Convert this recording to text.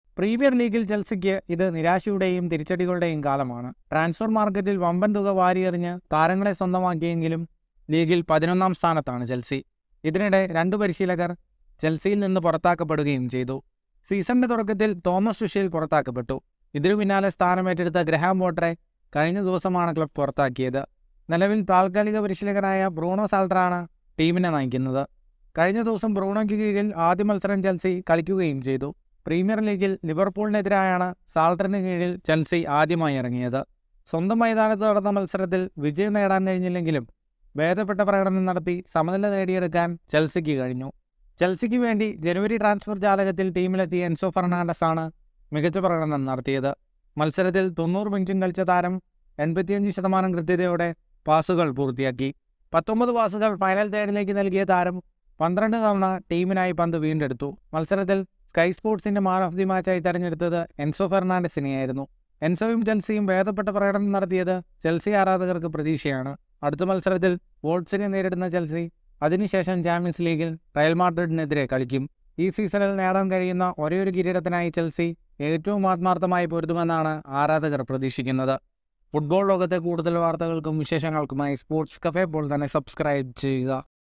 premier ലീഗിൽ ചെൽസിക്ക് ഇത് നിരാശയുടെയും തിരിച്ചടികളുടെയും കാലമാണ് ട്രാൻസ്ഫർ മാർക്കറ്റിൽ വമ്പൻ തുക വാരിയെറിഞ്ഞ് താരങ്ങളെ സ്വന്തമാക്കിയെങ്കിലും ലീഗിൽ പതിനൊന്നാം സ്ഥാനത്താണ് ചെൽസി ഇതിനിടെ രണ്ടു പരിശീലകർ ചെൽസിയിൽ നിന്ന് പുറത്താക്കപ്പെടുകയും ചെയ്തു സീസണിന്റെ തുടക്കത്തിൽ തോമസ് സുഷേൽ പുറത്താക്കപ്പെട്ടു ഇതിനു പിന്നാലെ സ്ഥാനമേറ്റെടുത്ത ഗ്രഹാം വോട്ടറെ കഴിഞ്ഞ ദിവസമാണ് ക്ലബ് പുറത്താക്കിയത് നിലവിൽ താൽക്കാലിക പരിശീലകനായ ബ്രൂണോ സാൾട്ടറാണ് ടീമിനെ നയിക്കുന്നത് കഴിഞ്ഞ ദിവസം ബ്രൂണോയ്ക്ക് കീഴിൽ ആദ്യ മത്സരം ചെൽസി കളിക്കുകയും ചെയ്തു പ്രീമിയർ ലീഗിൽ ലിവർപൂളിനെതിരായാണ് സാൾട്ടറിന് കീഴിൽ ചെൽസി ആദ്യമായി ഇറങ്ങിയത് സ്വന്തം മൈതാനത്ത് നടന്ന മത്സരത്തിൽ വിജയം നേടാൻ കഴിഞ്ഞില്ലെങ്കിലും ഭേദപ്പെട്ട പ്രകടനം നടത്തി സമനില നേടിയെടുക്കാൻ ചെൽസിക്ക് കഴിഞ്ഞു ചെൽസിക്ക് വേണ്ടി ജനുവരി ട്രാൻസ്ഫർ ജാലകത്തിൽ ടീമിലെത്തിയ എൻസോ ഫെർണാണ്ടസ് ആണ് മികച്ച പ്രകടനം നടത്തിയത് മത്സരത്തിൽ തൊണ്ണൂറ് മിനിറ്റും കളിച്ച താരം എൺപത്തിയഞ്ച് ശതമാനം കൃത്യതയോടെ പാസുകൾ പൂർത്തിയാക്കി പത്തൊമ്പത് പാസുകൾ ഫൈനൽ തേർഡിലേക്ക് നൽകിയ താരം പന്ത്രണ്ട് തവണ ടീമിനായി പന്ത് വീണ്ടെടുത്തു മത്സരത്തിൽ സ്കൈ സ്പോർട്സിന്റെ മാൻ ഓഫ് ദി മാച്ചായി തെരഞ്ഞെടുത്തത് എൻസോ ഫെർണാണ്ടസിനെയായിരുന്നു എൻസോയും ചെൽസിയും ഭേദപ്പെട്ട പ്രകടനം നടത്തിയത് ചെൽസി ആരാധകർക്ക് പ്രതീക്ഷയാണ് അടുത്ത മത്സരത്തിൽ വോൾട്സിനെ നേരിടുന്ന ചെൽസി അതിനുശേഷം ചാമ്പ്യൻസ് ലീഗിൽ റയൽ മാഡ്രിഡിനെതിരെ കളിക്കും ഈ സീസണിൽ നേടാൻ കഴിയുന്ന ഒരേയൊരു കിരീടത്തിനായി ചെൽസി ഏറ്റവും ആത്മാർത്ഥമായി പൊരുതുമെന്നാണ് ആരാധകർ പ്രതീക്ഷിക്കുന്നത് ഫുട്ബോൾ ലോകത്തെ കൂടുതൽ വാർത്തകൾക്കും വിശേഷങ്ങൾക്കുമായി സ്പോർട്സ് കഫേ പോൾ തന്നെ സബ്സ്ക്രൈബ് ചെയ്യുക